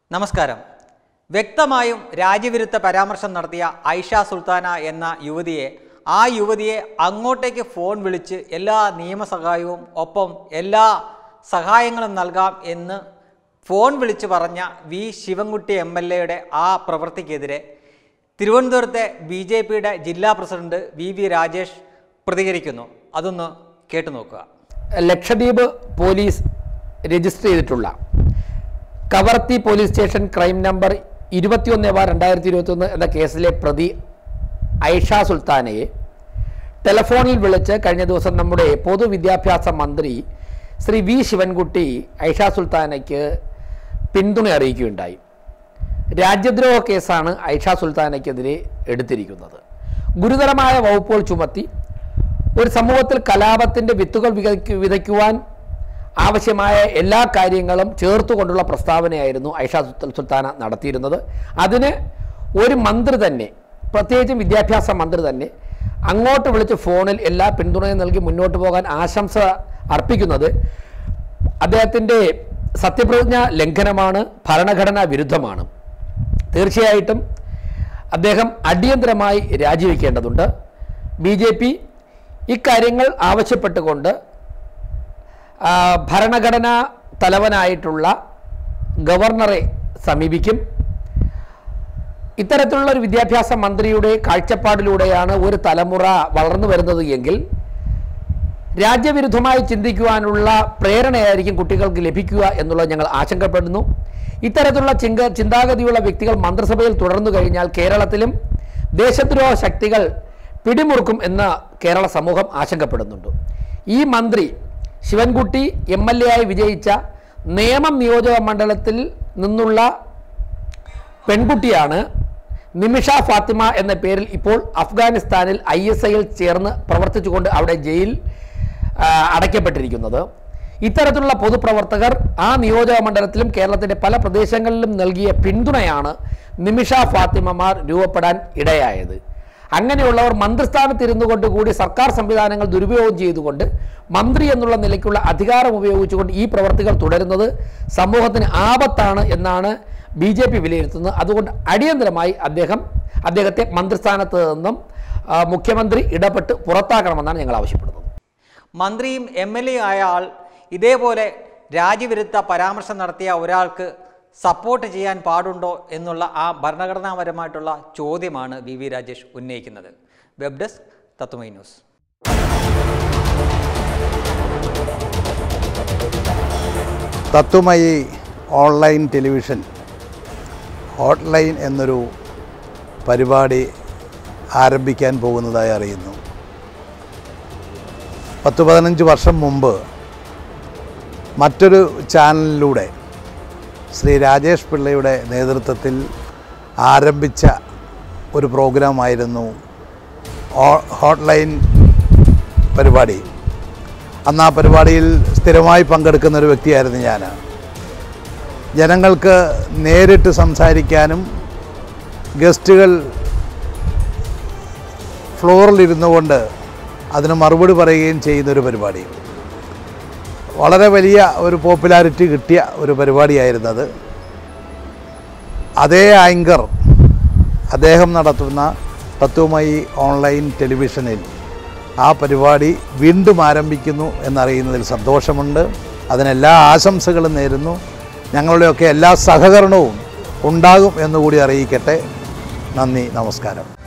നമസ്കാരം വ്യക്തമായും രാജ്യവിരുദ്ധ പരാമർശം നടത്തിയ ഐഷ സുൽത്താന എന്ന യുവതിയെ ആ യുവതിയെ അങ്ങോട്ടേക്ക് ഫോൺ വിളിച്ച് എല്ലാ നിയമസഹായവും ഒപ്പം എല്ലാ സഹായങ്ങളും നൽകാം എന്ന് ഫോൺ വിളിച്ച് പറഞ്ഞ വി ശിവൻകുട്ടി എം എൽ എയുടെ ആ പ്രവൃത്തിക്കെതിരെ തിരുവനന്തപുരത്തെ ബി ജെ പിയുടെ ജില്ലാ പ്രസിഡന്റ് വി വി രാജേഷ് പ്രതികരിക്കുന്നു അതൊന്ന് കേട്ടു നോക്കുക ലക്ഷദ്വീപ് പോലീസ് രജിസ്റ്റർ ചെയ്തിട്ടുള്ള Kavaratti police station crime number ഇരുപത്തിയൊന്ന് ബാർ രണ്ടായിരത്തി ഇരുപത്തൊന്ന് എന്ന കേസിലെ പ്രതി ഐഷ സുൽത്താനയെ ടെലഫോണിൽ വിളിച്ച് കഴിഞ്ഞ ദിവസം നമ്മുടെ പൊതുവിദ്യാഭ്യാസ മന്ത്രി ശ്രീ വി ശിവൻകുട്ടി ഐഷ സുൽത്താനയ്ക്ക് പിന്തുണ അറിയിക്കുകയുണ്ടായി രാജ്യദ്രോഹ കേസാണ് ഐഷ സുൽത്താനയ്ക്കെതിരെ എടുത്തിരിക്കുന്നത് ഗുരുതരമായ വകുപ്പുകൾ ചുമത്തി ഒരു സമൂഹത്തിൽ കലാപത്തിൻ്റെ വിത്തുകൾ വിതയ്ക്കു വിതയ്ക്കുവാൻ ആവശ്യമായ എല്ലാ കാര്യങ്ങളും ചേർത്തുകൊണ്ടുള്ള പ്രസ്താവനയായിരുന്നു ഐഷ സുൽ- സുൽത്താന നടത്തിയിരുന്നത് അതിന് ഒരു മന്ത്രി തന്നെ പ്രത്യേകിച്ചും വിദ്യാഭ്യാസ മന്ത്രി തന്നെ അങ്ങോട്ട് വിളിച്ച് ഫോണിൽ എല്ലാ പിന്തുണയും നൽകി മുന്നോട്ട് പോകാൻ ആശംസ അർപ്പിക്കുന്നത് അദ്ദേഹത്തിൻ്റെ സത്യപ്രതിജ്ഞ ലംഘനമാണ് ഭരണഘടനാ വിരുദ്ധമാണ് തീർച്ചയായിട്ടും അദ്ദേഹം അടിയന്തരമായി രാജിവെക്കേണ്ടതുണ്ട് ബി ജെ പി ഇക്കാര്യങ്ങൾ ആവശ്യപ്പെട്ടുകൊണ്ട് ആ, ഭരണഘടനാ തലവനായിട്ടുള്ള ഗവർണറെ സമീപിക്കും ഇത്തരത്തിലുള്ള ഒരു വിദ്യാഭ്യാസ മന്ത്രിയുടെ കാഴ്ചപ്പാടിലൂടെയാണ് ഒരു തലമുറ വളർന്നു വരുന്നത് എങ്കിൽ രാജ്യവിരുദ്ധമായി ചിന്തിക്കുവാനുള്ള പ്രേരണയായിരിക്കും കുട്ടികൾക്ക് ലഭിക്കുക എന്നുള്ളത് ഞങ്ങൾ ആശങ്കപ്പെടുന്നു ഇത്തരത്തിലുള്ള ചിങ്ക ചിന്താഗതിയുള്ള വ്യക്തികൾ മന്ത്രിസഭയിൽ തുടർന്നു കഴിഞ്ഞാൽ കേരളത്തിലും ദേശദ്രോഹ ശക്തികൾ പിടിമുറുക്കും എന്ന് കേരള സമൂഹം ആശങ്കപ്പെടുന്നുണ്ട് ഈ മന്ത്രി ശിവൻകുട്ടി എം എൽ എ ആയി വിജയിച്ച നേമം നിയോജക മണ്ഡലത്തിൽ നിന്നുള്ള പെൺകുട്ടിയാണ് നിമിഷ ഫാത്തിമ എന്ന പേരിൽ ഇപ്പോൾ അഫ്ഗാനിസ്ഥാനിൽ ഐ എസ് ഐയിൽ ചേർന്ന് പ്രവർത്തിച്ചുകൊണ്ട് അവിടെ ജയിൽ ആ, അടയ്ക്കപ്പെട്ടിരിക്കുന്നത് ഇത്തരത്തിലുള്ള പൊതുപ്രവർത്തകർ ആ നിയോജക മണ്ഡലത്തിലും കേരളത്തിൻ്റെ പല പ്രദേശങ്ങളിലും നൽകിയ പിന്തുണയാണ് നിമിഷ ഫാത്തിമമാർ രൂപപ്പെടാൻ ഇടയായത് അങ്ങനെയുള്ളവർ മന്ത്രിസ്ഥാനത്തിരുന്നു കൊണ്ട് കൂടി സർക്കാർ സംവിധാനങ്ങൾ ദുരുപയോഗം ചെയ്തുകൊണ്ട് മന്ത്രി എന്നുള്ള നിലയ്ക്കുള്ള അധികാരം ഉപയോഗിച്ചുകൊണ്ട് ഈ പ്രവർത്തികൾ തുടരുന്നത് സമൂഹത്തിന് ആപത്താണ് എന്നാണ് ബി ജെ പി വിലയിരുത്തുന്നത് അതുകൊണ്ട് അടിയന്തരമായി അദ്ദേഹം അദ്ദേഹത്തെ മന്ത്രിസ്ഥാനത്ത് നിന്നും ആ, മുഖ്യമന്ത്രി ഇടപെട്ട് പുറത്താക്കണമെന്നാണ് ഞങ്ങൾ ആവശ്യപ്പെടുന്നത് മന്ത്രിയും എം എൽ എ ആയ ആൾ ഇതേപോലെ രാജ്യവിരുദ്ധ പരാമർശം നടത്തിയ ഒരാൾക്ക് സപ്പോർട്ട് ചെയ്യാൻ പാടുണ്ടോ എന്നുള്ള ആ ഭരണഘടനാപരമായിട്ടുള്ള ചോദ്യമാണ് വി വി രാജേഷ് ഉന്നയിക്കുന്നത് web desk Tathwamayi news Tathwamayi online television hotline എന്നൊരു പരിപാടി ആരംഭിക്കാൻ പോകുന്നതായി അറിയുന്നു പത്ത് പതിനഞ്ച് വർഷം മുമ്പ് മറ്റൊരു ചാനലിലൂടെ ശ്രീ രാജേഷ് പിള്ളയുടെ നേതൃത്വത്തിൽ ആരംഭിച്ച ഒരു പ്രോഗ്രാമായിരുന്നു ഓ- ഹോട്ട്ലൈൻ പരിപാടി അന്ന് ആ പരിപാടിയിൽ സ്ഥിരമായി പങ്കെടുക്കുന്ന ഒരു വ്യക്തിയായിരുന്നു ഞാൻ ജനങ്ങൾക്ക് നേരിട്ട് സംസാരിക്കാനും ഗസ്റ്റുകൾ ഫ്ലോറിലിരുന്നു കൊണ്ട് അതിന് മറുപടി പറയുകയും ചെയ്യുന്നൊരു പരിപാടി വളരെ വലിയ ഒരു പോപ്പുലാരിറ്റി കിട്ടിയ ഒരു പരിപാടിയായിരുന്നത് അതേ ആങ്കർ അദ്ദേഹം നടത്തുന്ന തത്വമയി ഓൺലൈൻ ടെലിവിഷനിൽ ആ പരിപാടി വീണ്ടും ആരംഭിക്കുന്നു എന്നറിയുന്നതിൽ സന്തോഷമുണ്ട് അതിനെല്ലാ ആശംസകളും നേരുന്നു ഞങ്ങളുടെയൊക്കെ എല്ലാ സഹകരണവും ഉണ്ടാകും എന്നുകൂടി അറിയിക്കട്ടെ നന്ദി നമസ്കാരം